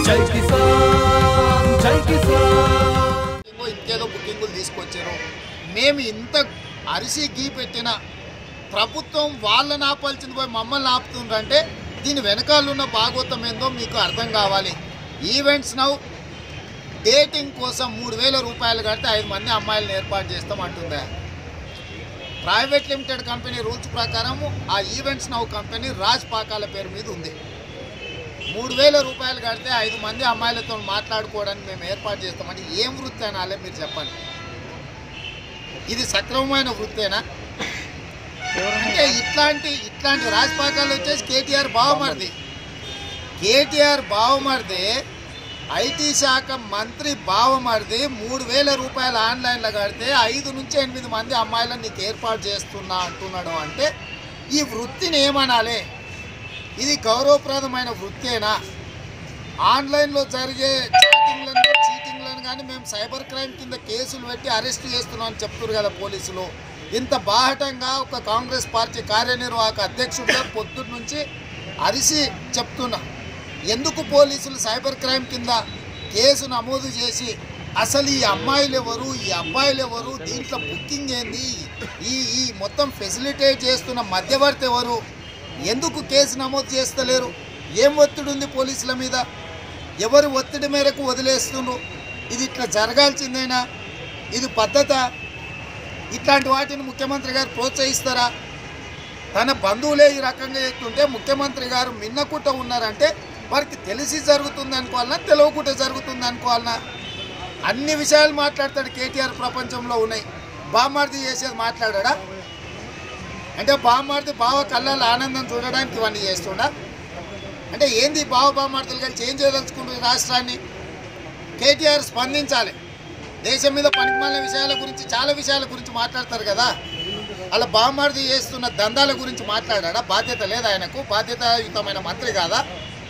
జై కిసాన్ జై కిసాన్ బుకింగ్ ఇంకేదో బుకింగులు తీసుకొచ్చారు మేము ఇంత అరిసి గీ పెట్టిన ప్రభుత్వం వాళ్ళని ఆపాల్సింది పోయి మమ్మల్ని ఆపుతుందంటే దీని వెనకాల ఉన్న భాగవతం ఏందో మీకు అర్థం కావాలి ఈవెంట్స్ నౌ డేటింగ్ కోసం మూడు వేల రూపాయలు కడితే ఐదు మంది అమ్మాయిలను ఏర్పాటు చేస్తాం అంటుందా ప్రైవేట్ లిమిటెడ్ కంపెనీ రూల్స్ ప్రకారం ఆ events now company Raj Pakala పేరు మీద ఉంది మూడు వేల రూపాయలు కడితే ఐదు మంది అమ్మాయిలతో మాట్లాడుకోవడానికి మేము ఏర్పాటు చేస్తామని ఏం వృత్తి అనాలే మీరు చెప్పండి ఇది సక్రమమైన వృత్తేనా అంటే ఇట్లాంటి ఇట్లాంటి రాజపాకాలు వచ్చేసి కేటీఆర్ బావమరిది కేటీఆర్ బావమరిది ఐటీ శాఖ మంత్రి బావమరిది మూడు వేల రూపాయలు ఆన్లైన్లో కడితే ఐదు నుంచి ఎనిమిది మంది అమ్మాయిలను నీకు ఏర్పాటు చేస్తున్నా అంటున్నాడు అంటే ఈ వృత్తిని ఏమనాలి ఇది గౌరవప్రదమైన వృత్తేనా ఆన్లైన్లో జరిగే చాటింగ్లను చీటింగ్లను కానీ మేము సైబర్ క్రైమ్ కింద కేసులు పెట్టి అరెస్ట్ చేస్తున్నాం అని చెప్తున్నారు కదా పోలీసులు ఇంత బాహటంగా ఒక కాంగ్రెస్ పార్టీ కార్యనిర్వాహక అధ్యక్షుడిగా పొద్దున్న నుంచి అరిసి చెప్తున్నా ఎందుకు పోలీసులు సైబర్ క్రైమ్ కింద కేసు నమోదు చేసి అసలు ఈ అమ్మాయిలు ఎవరు ఈ అబ్బాయిలు ఎవరు దీంట్లో బుకింగ్ ఏంది ఈ ఈ మొత్తం ఫెసిలిటేట్ చేస్తున్న మధ్యవర్తి ఎవరు ఎందుకు కేసు నమోదు చేస్తలేరు ఏం ఒత్తిడి ఉంది పోలీసుల మీద ఎవరు ఒత్తిడి మేరకు వదిలేస్తున్నారు ఇది ఇట్లా జరగాల్సిందేనా ఇది పద్ధత ఇట్లాంటి వాటిని ముఖ్యమంత్రి గారు ప్రోత్సహిస్తారా తన బంధువులే ఈ రకంగా చెప్తుంటే ముఖ్యమంత్రి గారు మిన్నకుట ఉన్నారంటే వారికి తెలిసి జరుగుతుంది అనుకోవాలన్నా తెలియకుండా జరుగుతుంది అనుకోవాలన్నా అన్ని విషయాలు మాట్లాడతాడు కేటీఆర్ ప్రపంచంలో ఉన్నాయి బామార్ది చేసేది మాట్లాడా అంటే బామార్ది బావ కళ్ళల్లో ఆనందం చూడడానికి ఇవన్నీ చేస్తుండా అంటే ఏంది బావ బామార్దులు కలిసి ఏం చేయదలుచుకుంటుంది రాష్ట్రాన్ని కేటీఆర్ స్పందించాలి దేశం మీద పనికిమాలిన విషయాల గురించి చాలా విషయాల గురించి మాట్లాడతారు కదా అలా బామార్ది చేస్తున్న దందాల గురించి మాట్లాడా బాధ్యత లేదు ఆయనకు బాధ్యతాయుతమైన మంత్రి కాదా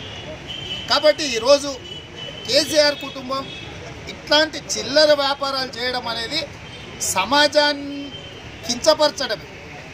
కాబట్టి ఈరోజు కేసీఆర్ కుటుంబం ఇట్లాంటి చిల్లర వ్యాపారాలు చేయడం అనేది సమాజాన్ని కించపరచడమే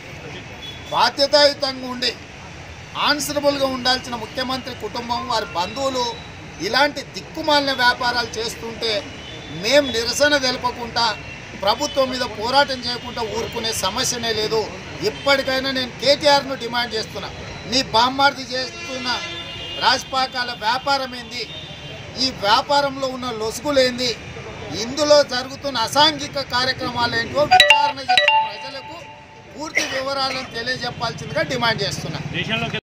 బాధ్యతాయుతంగా ఉండి ఆన్సరబుల్గా ఉండాల్సిన ముఖ్యమంత్రి కుటుంబం వారి బంధువులు ఇలాంటి దిక్కుమాలిన వ్యాపారాలు చేస్తుంటే మేం నిరసన తెలపకుండా ప్రభుత్వం మీద పోరాటం చేయకుండా ఊరుకునే సమస్యనే లేదు ఇప్పటికైనా నేను కేటీఆర్ను డిమాండ్ చేస్తున్నా నీ బామ్మార్ది చేస్తున్న రాజపాకాల వ్యాపారం ఏంది ఈ వ్యాపారంలో ఉన్న లొసుగులేంది ఇందులో జరుగుతున్న అసాంఘిక కార్యక్రమాలు ఏంటో విచారణ చేసి ప్రజలకు పూర్తి వివరాలను తెలియజెప్పాల్సిందిగా డిమాండ్ చేస్తున్నా